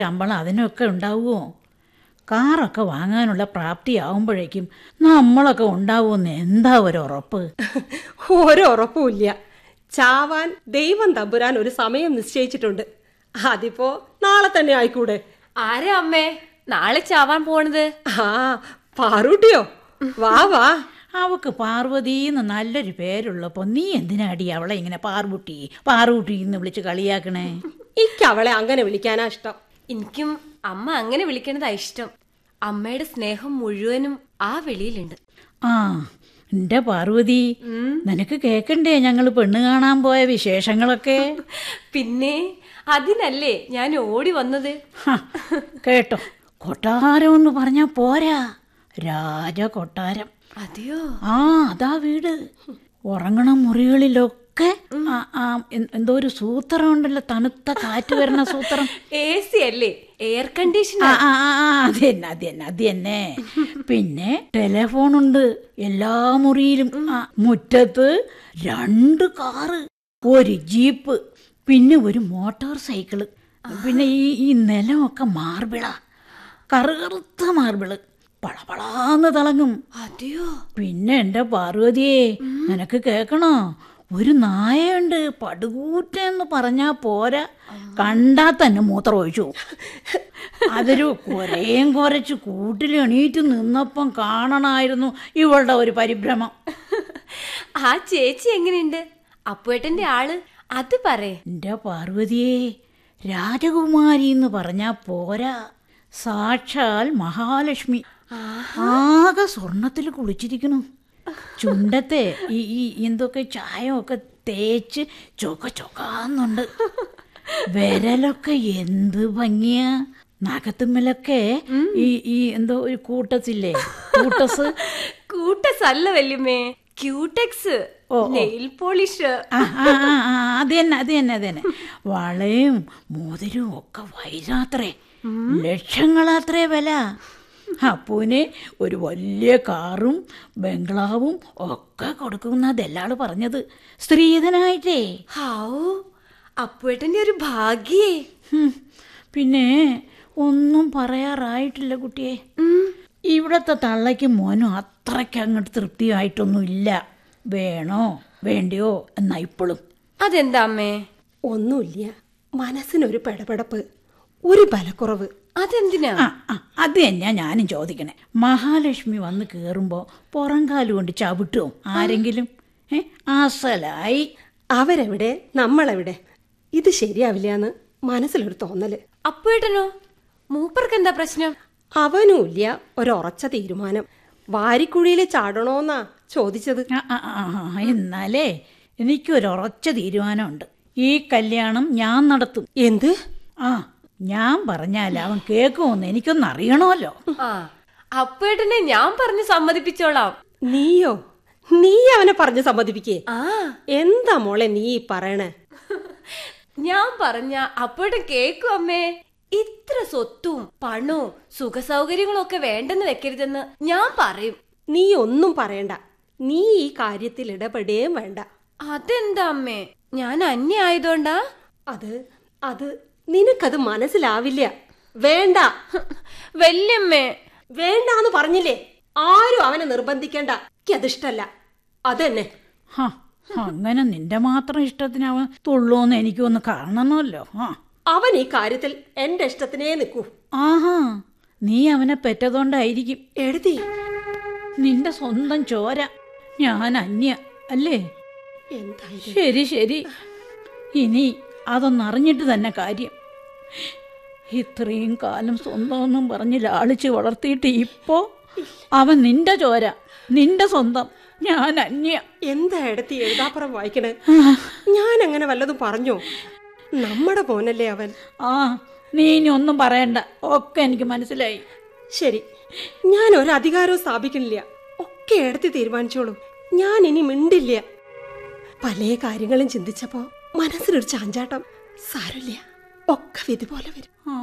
ശമ്പളം അതിനൊക്കെ ഉണ്ടാവുമോ കാറൊക്കെ വാങ്ങാനുള്ള പ്രാപ്തിയാവുമ്പോഴേക്കും നമ്മളൊക്കെ ഉണ്ടാവുമെന്ന് എന്താ ഒരു ഉറപ്പ് ഒരു ഉറപ്പുമില്ല ചാവാൻ ദൈവം തമ്പുരാൻ ഒരു സമയം നിശ്ചയിച്ചിട്ടുണ്ട് അതിപ്പോ നാളെ തന്നെ ആയിക്കൂടെ ആരാ അമ്മേ നാളെ ചാവാൻ പോണത് ആ പാറൂട്ടിയോ വാ വാ അവക്ക് പാർവതി എന്ന് നല്ലൊരു പേരുള്ളപ്പോൾ നീ എന്തിനാടി അവളെ ഇങ്ങനെ പാർവുട്ടി പാറുകുട്ടി എന്ന് വിളിച്ച് കളിയാക്കണേ ഇക്ക് അവളെ അങ്ങനെ വിളിക്കാനാ ഇഷ്ടം എനിക്കും അമ്മ അങ്ങനെ വിളിക്കണതാ ഇഷ്ടം അമ്മയുടെ സ്നേഹം മുഴുവനും ആ വെളിയിലുണ്ട് ആ എന്റെ പാർവതി നിനക്ക് കേക്കണ്ടേ ഞങ്ങൾ പെണ്ണ് കാണാൻ പോയ വിശേഷങ്ങളൊക്കെ പിന്നെ അതിനല്ലേ ഞാൻ ഓടി വന്നത് ഹ, കേട്ടോ കൊട്ടാരം എന്ന് പറഞ്ഞാ പോരാ രാജ കൊട്ടാരം അതെയോ ആ അതാ വീട് ഉറങ്ങണ മുറികളിലൊക്കെ ആ, ആ, എൻ- എന്തോ ഒരു സൂത്രം ഉണ്ടല്ലോ തണുത്ത കാറ്റ് വരുന്ന സൂത്രം എ സി അല്ലേ എയർ കണ്ടീഷൻ ആ ആ ആ, ആ, അത് തന്നെ അത് തന്നെ അത് തന്നെ പിന്നെ ടെലിഫോൺ ഉണ്ട് എല്ലാ മുറിയിലും ആ, മുറ്റത്ത് രണ്ട് കാറ് ഒരു ജീപ്പ് പിന്നെ ഒരു മോട്ടോർ സൈക്കിള് പിന്നെ ഈ ഈ നിലമൊക്കെ മാർബിള കറുകറുത്ത മാർബിള് പളപളാന്ന് തിളങ്ങും അതെയോ പിന്നെ എൻ്റെ പാർവതിയെ നിനക്ക് കേക്കണോ ഒരു നായയുണ്ട് പടുകൂറ്റെന്ന് പറഞ്ഞാ പോരാ കണ്ടാ തന്നെ മൂത്രം ഒഴിച്ചു പോകും. അതൊരു കുരയും കുരച്ച് കൂട്ടിൽ എണീറ്റ് നിന്നപ്പം കാണണമായിരുന്നു ഇവളുടെ ഒരു പരിഭ്രമം ആ ചേച്ചി എങ്ങനെയുണ്ട് അപ്പുവേട്ടന്റെ ആള് അത് പറയേ എൻ്റെ പാർവതിയെ രാജകുമാരി എന്ന് പറഞ്ഞാ പോരാ സാക്ഷാൽ മഹാലക്ഷ്മി ആകെ സ്വർണത്തിൽ കുളിച്ചിരിക്കണു ചുണ്ടത്തെ ഈ ഈ എന്തൊക്കെ ചായമൊക്കെ തേച്ച് ചൊക ചൊകാന്നുണ്ട് വിരലൊക്കെ എന്ത് ഭംഗിയാ നഖത്തുമ്മലൊക്കെ ഈ ഈ എന്തോ ഒരു കൂട്ടത്തില്ലേ കൂട്ടസ് കൂട്ടസല്ല വല്യമ്മേ ക്യൂടെക്സ് ഓ, ഓ. നെയിൽ പോളിഷ് ആ, ആ, ആ, ആ, അത് തന്നെ അത് തന്നെ അത് തന്നെ വളയും മോതിരവും ഒക്കെ വൈരാത്രേ ലക്ഷങ്ങളാത്രേ വില അപ്പൂന് ഒരു വലിയ കാറും ബംഗ്ലാവും ഒക്കെ കൊടുക്കുന്ന ദല്ലാള് പറഞ്ഞത് സ്ത്രീധനായിട്ടേ ഹാവൂ അപ്പുവേട്ടന്റെ ഒരു ഭാഗ്യേ ഹും, പിന്നെ ഒന്നും പറയാറായിട്ടില്ല കുട്ടിയെ ഇവിടത്തെ തള്ളയ്ക്കും മോനും അത്രയ്ക്ക് അങ്ങോട്ട് തൃപ്തിയായിട്ടൊന്നും ഇല്ല വേണോ വേണ്ടിയോ എന്നാ ഇപ്പോഴും അതെന്താ അമ്മേ ഒന്നുമില്ല മനസ്സിനൊരു പെടപെടപ്പ് ഒരു ബലക്കുറവ് അതെന്തിനാ ആ ആ, അത് തന്നെയാ ഞാനും ചോദിക്കണേ മഹാലക്ഷ്മി വന്ന് കേറുമ്പോൾ പുറംകാല് കൊണ്ട് ചവിട്ടുമോ ആരെങ്കിലും ഏ അസലായി അവരെവിടെ നമ്മളെവിടെ ഇത് ശരിയാവില്ലാന്ന് മനസ്സിലൊരു തോന്നല് അപ്പുവേട്ടനോ മൂപ്പർക്ക് എന്താ പ്രശ്നം അവനുമില്ല ഒരുറച്ച തീരുമാനം വാരിക്കുഴിയിൽ ചാടണോന്നാ ചോദിച്ചത് ആ, ആ, ആ, ആ, എന്നാലേ എനിക്കൊരു ഉറച്ച തീരുമാനമുണ്ട് ഈ കല്യാണം ഞാൻ നടത്തും എന്ത് ആ ഞാൻ പറഞ്ഞാൽ അവൻ കേൾക്കുമെന്ന് എനിക്കൊന്ന് അറിയണമല്ലോ ആ അപ്പുവേട്ടനെ ഞാൻ പറഞ്ഞ് സമ്മതിപ്പിച്ചോളാം നീയോ നീ അവനെ പറഞ്ഞ് സമ്മതിപ്പിക്കേ ആ എന്താ മോളെ നീ ഈ പറയണേ ഞാൻ പറഞ്ഞ അപ്പുവേട്ടൻ കേക്കും അമ്മേ ഇത്ര സ്വത്തും പണവും സുഖസൗകര്യങ്ങളും ഒക്കെ വേണ്ടെന്ന് വെക്കരുതെന്ന് ഞാൻ പറയും നീ ഒന്നും പറയണ്ട നീ ഈ കാര്യത്തിൽ ഇടപെടുകയും വേണ്ട അതെന്താ അമ്മേ ഞാൻ അന്യ ആയതുകൊണ്ടാ അത് അത് നിനക്കത് മനസ്സിലാവില്ല വേണ്ട വല്യമ്മേ വേണ്ടാന്ന് പറഞ്ഞില്ലേ ആരും അവനെ നിർബന്ധിക്കേണ്ട എനിക്കതിഷ്ടല്ല അതന്നെ ഹ, അങ്ങനെ നിന്റെ മാത്രം ഇഷ്ടത്തിന് അവൻ തുള്ളൂന്ന് എനിക്കൊന്ന് കാണണമല്ലോ ആ അവൻ ഈ കാര്യത്തിൽ എന്റെ ഇഷ്ടത്തിനേ നിൽക്കൂ ആഹാ നീ അവനെ പെറ്റതുകൊണ്ടായിരിക്കും എഴുതി നിന്റെ സ്വന്തം ചോര ഞാൻ അന്യ അല്ലേ എന്തായാലും ശരി ശരി ഇനി അതൊന്നറിഞ്ഞിട്ട് തന്നെ കാര്യം ഇത്രയും കാലം സ്വന്തമെന്നും പറഞ്ഞ് ലാളിച്ച് വളർത്തിയിട്ട് ഇപ്പോ അവൻ നിന്റെ ചോര നിന്റെ സ്വന്തം ഞാൻ അന്യ എന്താ എടുത്തി എഴുതാപ്പുറം വായിക്കണേ ഞാൻ അങ്ങനെ വല്ലതും പറഞ്ഞോ നമ്മുടെ മോനല്ലേ അവൻ ആ നീ ഇനി ഒന്നും പറയണ്ട ഒക്കെ എനിക്ക് മനസ്സിലായി ശരി ഞാൻ ഒരു അധികാരവും സ്ഥാപിക്കണില്ല ഒക്കെ എടുത്ത് തീരുമാനിച്ചോളൂ ഞാൻ ഇനി മിണ്ടില്ല പല കാര്യങ്ങളും ചിന്തിച്ചപ്പോ മനസ്സിനൊരു ചാഞ്ചാട്ടം സാരമില്ല ഒക്കെ വിധി പോലെ വരും ആ